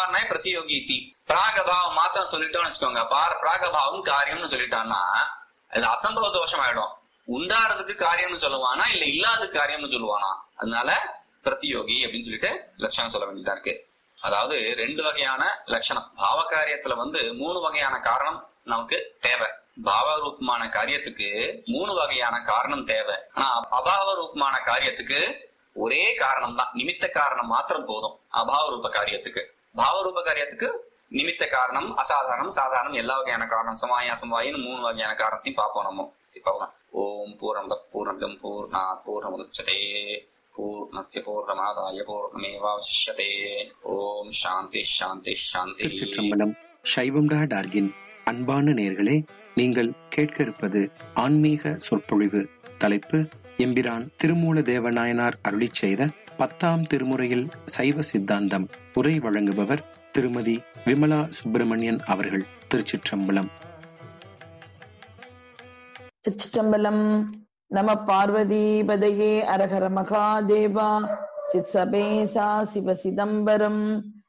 பார்னே பிரதியோகி இத்தி பிராகபாவம் மாத்திரம் சொல்லிட்டோம்னு வச்சுக்கோங்க பார் பிராகபாவம் காரியம்னு சொல்லிட்டான்னா அது அசம்பவ தோஷம் ஆயிடும் உண்டாறதுக்கு காரியம்னு சொல்லுவானா இல்ல இல்லாத காரியம்னு சொல்லுவானா அதனால பிரதியோகி அப்படின்னு சொல்லிட்டு லட்சணம் சொல்ல வேண்டியதா இருக்கு அதாவது ரெண்டு வகையான லட்சணம் பாவ காரியத்துல வந்து மூணு வகையான காரணம் நமக்கு தேவை பாவ ரூபமான காரியத்துக்கு மூணு வகையான காரணம் தேவை ஆனா அபாவ ரூபமான காரியத்துக்கு ஒரே காரணம் தான் நிமித்த காரணம் மாத்திரம் போதும் அபாவ ரூப காரியத்துக்கு பாவ ரூப காரியத்துக்கு நிமித்த காரணம் அசாதாரணம் சாதாரணம் எல்லா வகையான காரணம் சமாயா சமாயின்னு மூணு வகையான காரணத்தையும் பார்ப்போம் நம்ம சரி பார்க்கலாம் ஓம் பூர்ணமத பூர்ணகம் பூர்ணா பூர்ணமுதச்சதே பூர்ணஸ்ய பூர்ணமாதாய பூர்ணமேவாவசிஷ்யதே ஓம் சாந்தி சாந்தி சாந்தி திருச்சிற்றம்பலம் சைவம் டா டார்கின் அன்பான நேர்களே நீங்கள் கேட்க இருப்பது ஆன்மீக சொற்பொழிவு தலைப்பு எம்பிரான் திருமூல தேவநாயனார் அருளிச் செய்த பத்தாம் திருமுறையில் சைவ சித்தாந்தம் உரை வழங்குபவர் திருமதி விமலா சுப்பிரமணியன் அவர்கள் திருச்சிற்றம்பலம் திருச்சிற்றம்பலம் நம பார்வதி பதையே அரஹர மகாதேவா சித்சபேசா சிவ சிதம்பரம்